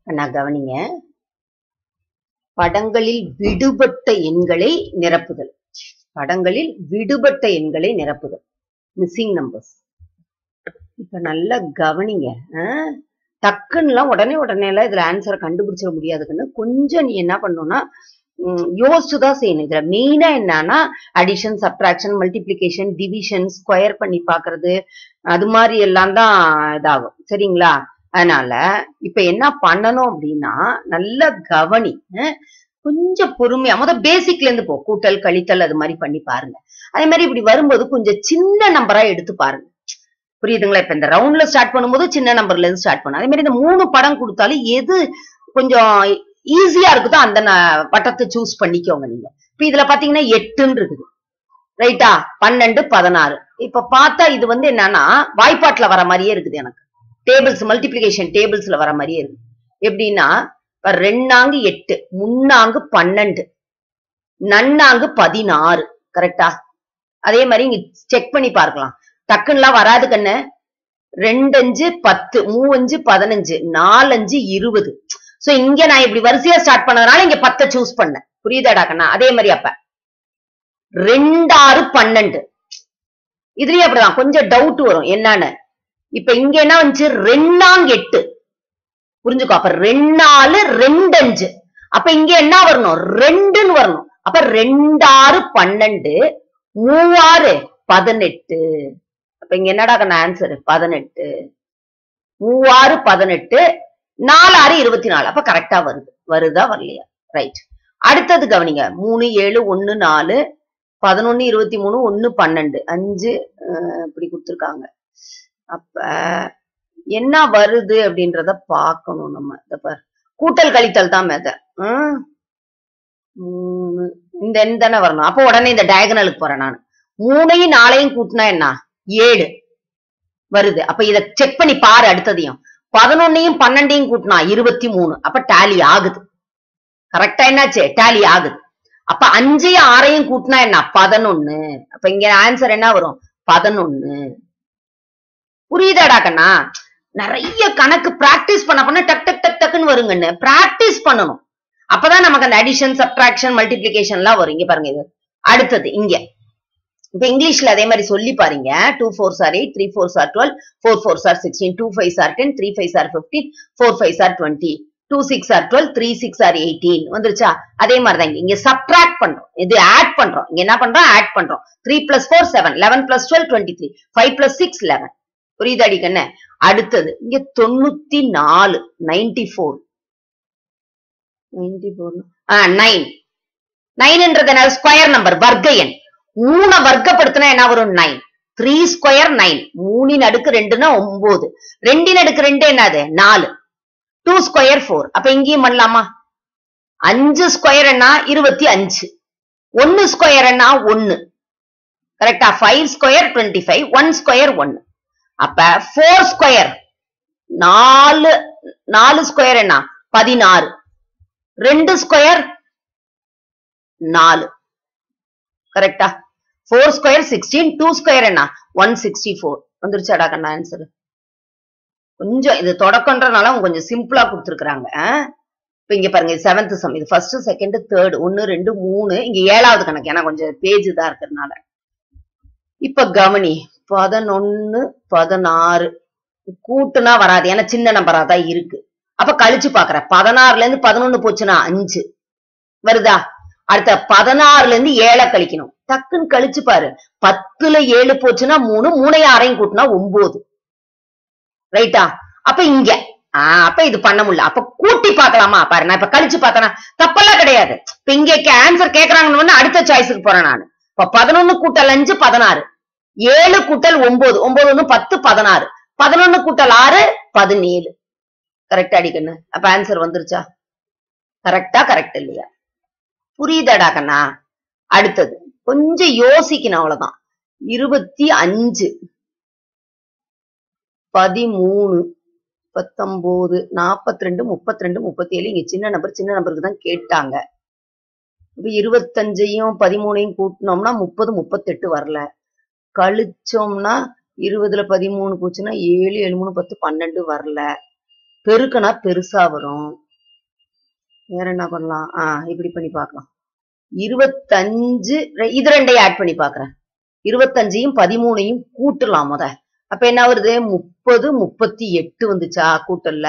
நான் கவனிங்க படங்களில் விடுபட்ட எண்களை நிரப்புதல் படங்களில் விடுபட்ட எண்களை நிரப்புதல் மிஸ்ஸிங் நம்பர்ஸ் இப்ப நல்லா கவனிங்க ஆஹ் டக்குன்னுலாம் உடனே உடனே எல்லாம் இதுல ஆன்சரை கண்டுபிடிச்சிட முடியாதுக்குன்னு கொஞ்சம் நீ என்ன பண்ணணும்னா யோசிச்சு தான் செய்யணும் இதுல மெயினா என்னன்னா addition subtraction multiplication division square பண்ணி பாக்குறது அது மாதிரி எல்லாம் தான் இதாகும் சரிங்களா அதனால இப்ப என்ன பண்ணணும் அப்படின்னா நல்ல கவனி அஹ் கொஞ்சம் பொறுமையா முத பேசிக்ல இருந்து போ கூட்டல் கழித்தல் அது மாதிரி பண்ணி பாருங்க அதே மாதிரி இப்படி வரும்போது கொஞ்சம் சின்ன நம்பரா எடுத்து பாருங்க புரியுதுங்களா இப்ப இந்த ரவுண்ட்ல ஸ்டார்ட் பண்ணும்போது சின்ன நம்பர்ல இருந்து ஸ்டார்ட் பண்ணும் அதே மாதிரி இந்த மூணு படம் கொடுத்தாலும் எது கொஞ்சம் ஈஸியா இருக்குதோ அந்த ந- பட்டத்தை சூஸ் பண்ணிக்கோங்க நீங்க இப்ப இதுல பாத்தீங்கன்னா எட்டுன்னு இருக்குது ரைட்டா பன்னெண்டு பதினாறு இப்ப பார்த்தா இது வந்து என்னன்னா வாய்ப்பாட்டுல வர மாதிரியே இருக்குது எனக்கு டேபிள்ஸ் மல்டிப்ளிகேஷன் டேபிள்ஸ்ல வர மாதிரியே இருக்கு எப்படின்னா இப்ப ரெண்டாங்கு எட்டு முன்னாங்கு பன்னெண்டு நன்னாங்கு பதினாறு கரெக்டா அதே மாதிரி இங்க செக் பண்ணி பார்க்கலாம் டக்குன்னுலாம் வராது கண்ணு ரெண்டஞ்சு பத்து மூவஞ்சு பதினஞ்சு நாலஞ்சு இருபது சோ இங்க நான் இப்படி வரிசையா ஸ்டார்ட் பண்ணதுனால இங்க பத்தை சூஸ் பண்ணேன் புரியுதாடா கண்ணா அதே மாதிரி அப்ப ரெண்டாறு பன்னெண்டு இதுலயும் அப்படிதான் கொஞ்சம் டவுட் வரும் என்னன்னு இப்ப இங்க என்ன வந்துச்சு ரெண்டாங் எட்டு புரிஞ்சுக்கோ அப்ப ரெண்டாலு ரெண்டஞ்சு அப்ப இங்க என்ன வரணும் ரெண்டுன்னு வரணும் அப்ப ரெண்டாறு பன்னெண்டு மூவாறு பதினெட்டு அப்ப இங்க என்னடா கண்ணா ஆன்சர் பதினெட்டு மூவாறு பதினெட்டு நாலாறு இருபத்தி நாலு அப்ப கரெக்டா வருது வருதா வரலையா ரைட் அடுத்தது கவனிங்க மூணு ஏழு ஒன்னு நாலு பதினொன்னு இருபத்தி மூணு ஒன்னு பன்னெண்டு அஞ்சு அஹ், இப்படி கொடுத்துருக்காங்க அப்ப என்ன வருது அப்படின்றத பார்க்கணும் நம்ம இந்த பாரு கூட்டல் கழித்தல் தான் மெத மூணு இந்த எண் தானே வரணும் அப்போ உடனே இந்த டயகனலுக்கு போறேன் நான் மூணையும் நாளையும் கூட்டினா என்ன ஏழு வருது அப்ப இத செக் பண்ணி பாரு அடுத்ததையும் பதினொன்னையும் பன்னெண்டையும் கூட்டினா இருபத்தி மூணு அப்ப டேலி ஆகுது கரெக்டா என்னாச்சு டேலி ஆகுது அப்ப அஞ்சையும் ஆறையும் கூட்டினா என்ன பதினொன்னு அப்ப இங்க ஆன்சர் என்ன வரும் பதினொன்னு புரியுதாடா கண்ணா நிறைய கணக்கு பிராக்டிஸ் பண்ண பண்ண டக் டக் டக் டக்குன்னு வருங்கன்னு பிராக்டிஸ் பண்ணணும் அப்பதான் நமக்கு அந்த அடிஷன் சப்ட்ராக்ஷன் மல்டிப்ளிகேஷன் எல்லாம் வரும் இங்க பாருங்க இது அடுத்தது இங்க இப்ப இங்கிலீஷ்ல அதே மாதிரி சொல்லி பாருங்க two four sir eight three four sir twelve four four sir sixteen two five sir ten three five sir fifteen four five sir twenty two six or twelve three six or eighteen வந்துருச்சா அதே மாதிரிதான் இங்க. இங்க subtract பண்றோம் இது add பண்றோம் இங்க என்ன பண்றோம் ஆட் பண்றோம் three plus four seven eleven plus twelve twenty three five plus six eleven புரியுதாடி கண்ணு அடுத்தது இங்க தொண்ணூத்தி நாலு ninety four ninety four nine நைன்ன்றது என்ன ஸ்கொயர் நம்பர் வர்க்க எண் மூணை வர்க்கப்படுத்தினா என்ன வரும் நைன் த்ரீ ஸ்கொயர் நைன் மூணின் அடுக்கு ரெண்டுன்னா ஒன்பது ரெண்டின் அடுக்கு ரெண்டு என்னது நாலு டூ ஸ்கொயர் ஃபோர் அப்ப இங்கேயும் பண்ணலாமா அஞ்சு ஸ்கொயர் என்ன இருபத்தி அஞ்சு ஒன்னு ஸ்கொயர் என்ன ஒன்னு கரெக்டா five square twenty five one square ஒன்னு அப்ப ஃபோர் ஸ்கொயர் நாலு நாலு ஸ்கொயர் என்ன பதினாறு ரெண்டு ஸ்கொயர் நாலு கரெக்டா four square sixteen two square என்ன ஒன் சிக்ஸ்டி ஃபோர் வந்துருச்சாடா கண்ணா ஆன்சர் கொஞ்சம் இது தொடக்கன்றனால அவங்க கொஞ்சம் சிம்பிளா கொடுத்துருக்காங்க இப்ப இங்க பாருங்க செவன்த் சம் இது ஃபர்ஸ்ட் செகண்ட் தேர்ட் ஒன்னு ரெண்டு மூணு இங்க ஏழாவது கணக்கு ஏன்னா கொஞ்சம் பேஜ் தான் இருக்கிறதுனால இப்ப கவனி பதினொன்னு பதினாறு கூட்டுனா வராது ஏன்னா சின்ன நம்பரா தான் இருக்கு அப்ப கழிச்சு பாக்குறேன் பதினாறுல இருந்து பதினொன்னு போச்சுன்னா அஞ்சு வருதா அடுத்த பதினாறுல இருந்து ஏழை கழிக்கணும் டக்குன்னு கழிச்சு பாரு பத்துல ஏழு போச்சுன்னா மூணு மூணையும் ஆறையும் கூட்டினா ஒன்பது ரைட்டா அப்ப இங்க ஆஹ் அப்ப இது பண்ண முடியல அப்ப கூட்டி பார்க்கலாமா பாரு நான் இப்ப கழிச்சு பார்த்தனா தப்பெல்லாம் கிடையாது இப்ப இங்க ஆன்சர் கேக்குறாங்கன்னு வந்து அடுத்த சாய்ஸுக்கு போறேன் நான் இப்ப பதினொன்னு கூட்டல் அஞ்சு பதினாறு ஏழு கூட்டல் ஒன்பது ஒன்பது ஒண்ணு பத்து பதினாறு பதினொன்னு கூட்டல் ஆறு பதினேழு கரெக்டா அடிக்கண்ணு அப்ப ஆன்சர் வந்துருச்சா கரெக்டா கரெக்ட் இல்லையா புரியுதாடா கண்ணா அடுத்தது கொஞ்சம் யோசிக்கணும் அவ்வளவுதான் இருபத்தி அஞ்சு பதிமூணு பத்தொன்பது நாற்பத்தி ரெண்டு முப்பத்தி ரெண்டு முப்பத்தி ஏழு இங்க சின்ன நம்பர் சின்ன நம்பருக்கு தான் கேட்டாங்க இப்ப இருபத்தஞ்சையும் பதிமூணையும் கூட்டினோம்னா முப்பது முப்பத்தெட்டு வரல கழிச்சோம்னா இருபதுல பதிமூணு போச்சுன்னா ஏழு ஏழு மூணு பத்து பன்னெண்டு வரல பெருக்கனா பெருசா வரும் வேற என்ன பண்ணலாம் ஆ இப்படி பண்ணி பார்க்கலாம் இருபத்தஞ்சு ரெ- இது ரெண்டையும் ஆட் பண்ணி பார்க்கறேன் இருபத்தஞ்சையும் பதிமூணையும் கூட்டலாம் முத அப்ப என்ன வருது முப்பது முப்பத்தி எட்டு வந்துச்சா கூட்டல்ல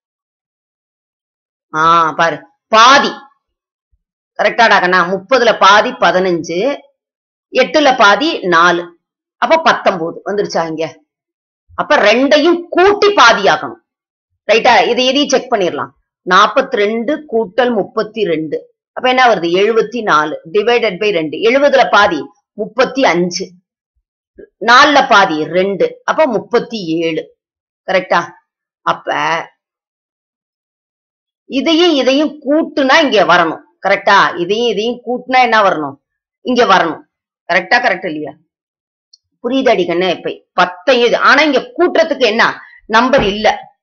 ஆ பாரு பாதி கரெக்டாடாக்கண்ணா முப்பதுல பாதி பதினஞ்சு எட்டுல பாதி நாலு அப்ப பத்தொன்பது வந்துருச்சா இங்க அப்ப ரெண்டையும் கூட்டி பாதியாக்கணும் ரைட்டா இதை எதையும் செக் பண்ணிடலாம் நாற்பத்தி ரெண்டு கூட்டல் முப்பத்தி ரெண்டு அப்ப என்ன வருது எழுபத்தி நாலு டிவைடட் பை ரெண்டு எழுபதுல பாதி முப்பத்தி அஞ்சு நாலுல பாதி ரெண்டு அப்ப முப்பத்தி ஏழு கரெக்டா அப்ப இதையும் இதையும் கூட்டுனா இங்க வரணும் கரெக்டா இதையும் இதையும் கூட்டுனா என்ன வரணும் இங்க வரணும் கரெக்டா கரெக்ட் இல்லையா புரியுதாடி கண்ணு இப்ப பத்தையும் இது. ஆனா இங்க கூட்டுறதுக்கு என்ன நம்பர் இல்ல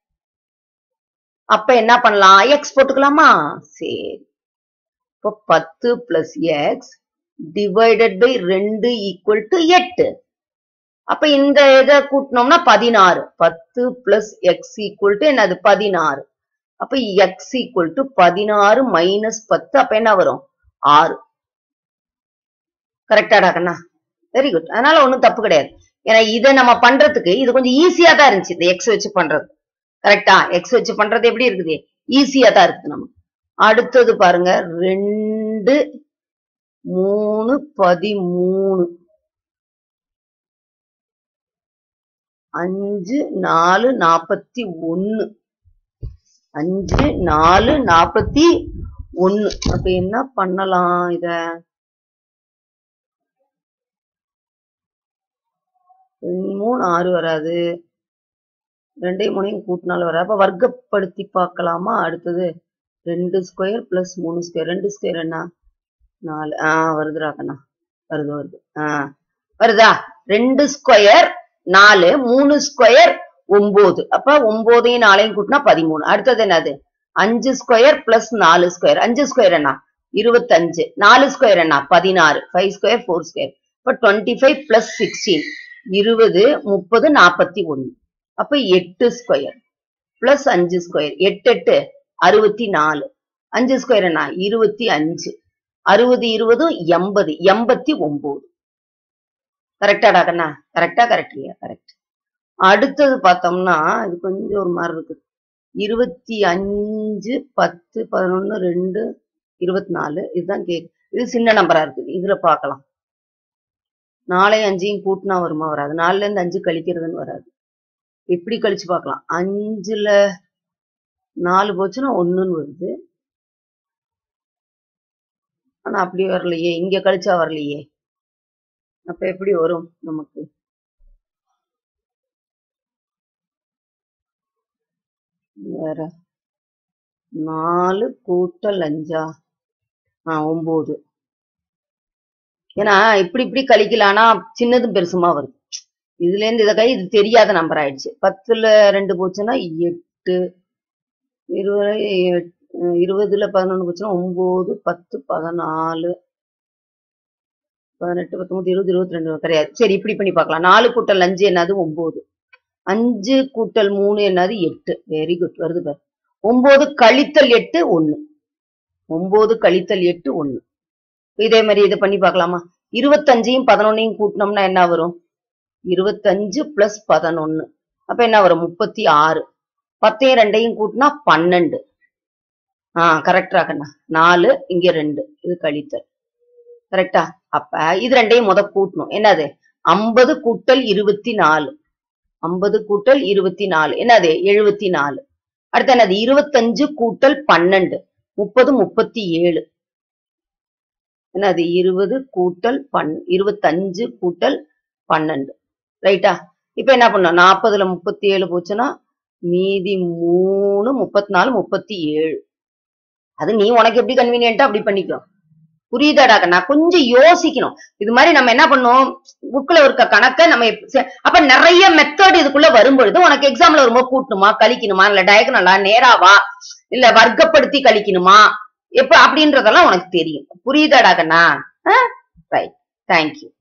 அப்ப என்ன பண்ணலாம் எக்ஸ் போட்டுக்கலாமா சரி இப்போ பத்து பிளஸ் எக்ஸ் டிவைடட் பை ரெண்டு ஈக்குவல் டு எட்டு அப்ப இந்த இதை கூட்டினோம்னா பதினாறு பத்து பிளஸ் எக்ஸ் ஈக்குவல் டு என்னது பதினாறு அப்ப எக்ஸ் ஈக்குவல் டு பதினாறு மைனஸ் பத்து அப்ப என்ன வரும் ஆறு கரெக்டாடா கண்ணா வெரி குட் அதனால ஒண்ணும் தப்பு கிடையாது ஏன்னா இதை நம்ம பண்றதுக்கு இது கொஞ்சம் ஈஸியா தான் இருந்துச்சு இந்த எக்ஸ் வச்சு பண்றது கரெக்டா எக்ஸ் வச்சு பண்றது எப்படி இருக்குது ஈஸியா தான் இருக்குது நம்ம அடுத்தது பாருங்க ரெண்டு மூணு பதிமூணு அஞ்சு நாலு நாப்பத்தி ஒன்னு அஞ்சு நாலு நாப்பத்தி ஒன்னு அப்ப என்ன பண்ணலாம் இத ரெண்டு, மூணு ஆறு வராது ரெண்டையும் மூணையும் கூட்டினாலும் வராது அப்ப வர்க்கப்படுத்தி பார்க்கலாமா அடுத்தது ரெண்டு ஸ்கொயர் பிளஸ் மூணு ஸ்கொயர் ரெண்டு ஸ்கொயர் என்ன நாலு ஆ வருதுடா கண்ணா வருது வருது ஆ வருதா ரெண்டு ஸ்கொயர் நாலு மூணு ஸ்கொயர் ஒன்பது அப்ப ஒன்பதையும் நாலையும் கூட்டினா பதிமூணு அடுத்தது என்னது அஞ்சு ஸ்கொயர் பிளஸ் நாலு ஸ்கொயர் அஞ்சு ஸ்கொயர் என்ன இருபத்தஞ்சு நாலு ஸ்கொயர் என்ன பதினாறு ஃபைவ் ஸ்கொயர் ஃபோர் ஸ்கொயர் இப்ப டுவெண்ட்டி ஃபைவ் பிளஸ் சிக்ஸ்டீன் இருபது முப்பது நாற்பத்தி ஒன்னு அப்ப எட்டு ஸ்கொயர் பிளஸ் அஞ்சு ஸ்கொயர் எட்டு எட்டு அறுபத்தி நாலு அஞ்சு ஸ்கொயர் என்ன இருபத்தி அஞ்சு அறுபது இருபது எண்பது எண்பத்தி ஒன்பது கரெக்டாடா கண்ணா கரெக்டா கரெக்ட் இல்லையா கரெக்ட் அடுத்தது பார்த்தோம்னா இது கொஞ்சம் ஒரு மாதிரி இருக்குது இருபத்தி அஞ்சு பத்து பதினொன்னு ரெண்டு இருபத்தி நாலு இதுதான் கேக் இது சின்ன நம்பரா இருக்குது இதுல பார்க்கலாம் நாளை அஞ்சையும் கூட்டினா வருமா வராது நாலுல இருந்து அஞ்சு கழிக்கிறதுன்னு வராது எப்படி கழிச்சு பார்க்கலாம் அஞ்சுல நாலு போச்சுன்னா ஒண்ணுன்னு வருது ஆனா அப்படி வரலையே இங்க கழிச்சா வரலையே அப்ப எப்படி வரும் நமக்கு வேற நாலு கூட்டல் அஞ்சா ஆ ஒன்பது ஏன்னா இப்படி இப்படி கழிக்கலாம்னா சின்னதும் பெருசுமா வருது இதுல இருந்து இதை கை இது தெரியாத நம்பர் ஆயிடுச்சு பத்துல ரெண்டு போச்சுன்னா எட்டு இருபது எட்- இருபதுல பதினொன்று போச்சுன்னா ஒன்பது பத்து பதினாலு பதினெட்டு பத்தொன்பது இருபது இருபத்தி ரெண்டு கிடையாது சரி இப்படி பண்ணி பார்க்கலாம் நாலு கூட்டல் அஞ்சு என்னது ஒன்பது அஞ்சு கூட்டல் மூணு என்னது எட்டு வெரி குட் வருது பாரு ஒன்பது கழித்தல் எட்டு ஒண்ணு ஒன்பது கழித்தல் எட்டு ஒண்ணு இதே மாதிரி இதை பண்ணி பார்க்கலாமா இருபத்தஞ்சையும் பதினொன்னையும் கூட்டினோம்னா என்ன வரும் இருபத்தஞ்சு பிளஸ் பதினொன்னு அப்ப என்ன வரும் முப்பத்தி ஆறு பத்தையும் ரெண்டையும் கூட்டினா பன்னெண்டு ஆஹ் கரெக்டா கண்ணா நாலு இங்க ரெண்டு இது கழித்தல் கரெக்டா அப்ப இது ரெண்டையும் முத கூட்டணும் என்னது ஐம்பது கூட்டல் இருபத்தி நாலு ஐம்பது கூட்டல் இருபத்தி நாலு என்னது எழுபத்தி நாலு அடுத்து என்னது இருபத்தஞ்சு கூட்டல் பன்னெண்டு முப்பது முப்பத்தி ஏழு என்னது இருபது கூட்டல் பன் இருபத்தஞ்சு கூட்டல் பன்னெண்டு ரைட்டா இப்ப என்ன பண்ணோம் நாற்பதுல முப்பத்தி ஏழு போச்சுன்னா மீதி மூணு முப்பத்தி நாலு முப்பத்தி ஏழு அது நீ உனக்கு எப்படி கன்வீனியன்ட்டா அப்படி பண்ணிக்கோ புரியுதாடா கண்ணா கொஞ்சம் யோசிக்கணும் இது மாதிரி நம்ம என்ன பண்ணோம் புக்ல இருக்க கணக்கை நம்ம எப்ப- சே- அப்ப நிறைய மெத்தட் இதுக்குள்ள வரும்பொழுது உனக்கு எக்ஸாம்ல வரும்போது கூட்டணுமா கழிக்கணுமா இல்ல டயகனலா நேராவா இல்ல வர்க்கப்படுத்தி கழிக்கணுமா எப்ப அப்படின்றதெல்லாம் உனக்கு தெரியும் புரியுதாடா கண்ணா ரைட் தேங்க்யூ